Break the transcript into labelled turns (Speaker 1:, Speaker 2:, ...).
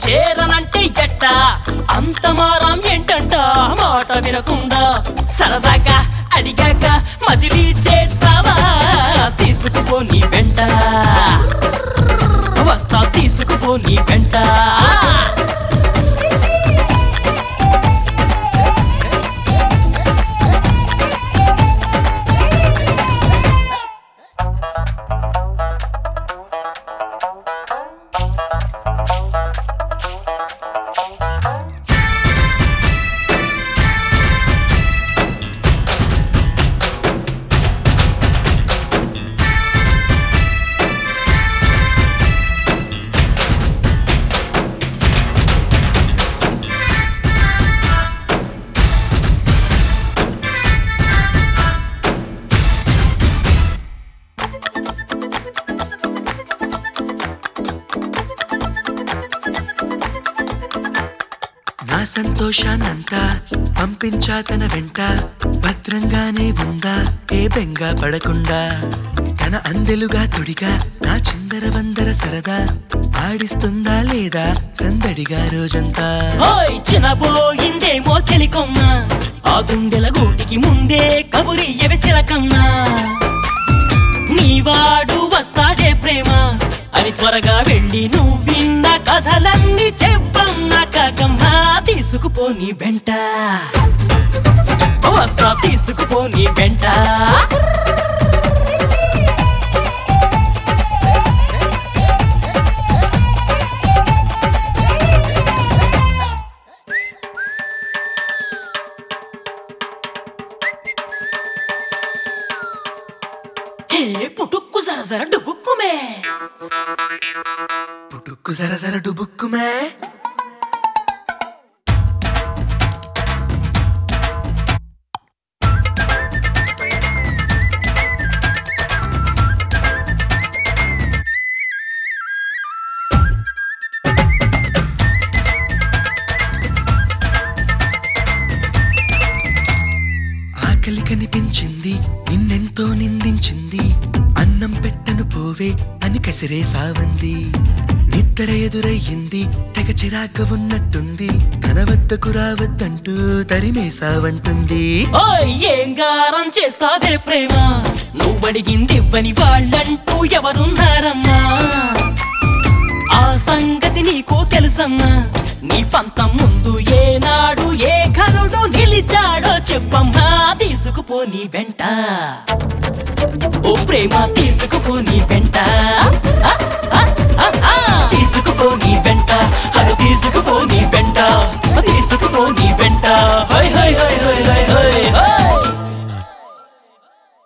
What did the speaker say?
Speaker 1: చేరనంటే ఎట్ట అంత మారం ఏంటంట మాట వినకుండా సరదాగా అడిగాక మజిలీ చేర్చావా తీసుకుపో నీ వెంట వస్తా తీసుకుపో నీ వెంట
Speaker 2: నా సంతోషానంతా పంపించా తన వెంట భద్రంగానే ఉందా ఏ బెంగ పడకుండా తన అందెలుగా తొడిగా నా చిందర వందర సరదా ఆడిస్తుందా లేదా సందడిగా రోజంతా
Speaker 1: ఓయ్ చినబోయిందేమో చెలికొమ్మ ఆ గుండెల గూటికి ముందే కబురియవే చిలకమ్మ నీవాడు వస్తాడే ప్రేమ అని త్వరగా వెళ్ళి నువ్వు విన్న కథలన్నీ చెప్పన్నా కాకమ్మ తీసుకుపో నీ వెంట వస్తా తీసుకుపో నీ వెంట హే పుటుక్కు సరసర డుబుక్కుమే
Speaker 2: పుట్టుక్కు జర జర డుబుక్కుమే ఆకలి కనిపించింది నిన్నెంతో నిందించింది అన్నం పెట్టను పోవే అని కసిరే సావంది నిద్ర ఎదురయ్యింది తెగ చిరాక ఉన్నట్టుంది తన వద్దకు రావద్దంటూ తరిమేసావంటుంది
Speaker 1: ఓయ్ ఏం గారం చేస్తావే ప్రేమ నువ్వడిగింది ఇవ్వని వాళ్ళంటూ ఎవరున్నారమ్మా ఆ సంగతి నీకు తెలుసమ్మా నీ పంతం ముందు ఏనాడు ఏ ఘనుడు నిలిచాడో చెప్పమ్మా తీసుకుపో నీ వెంట ఓ ప్రేమ తీసుకుపో నీ వెంట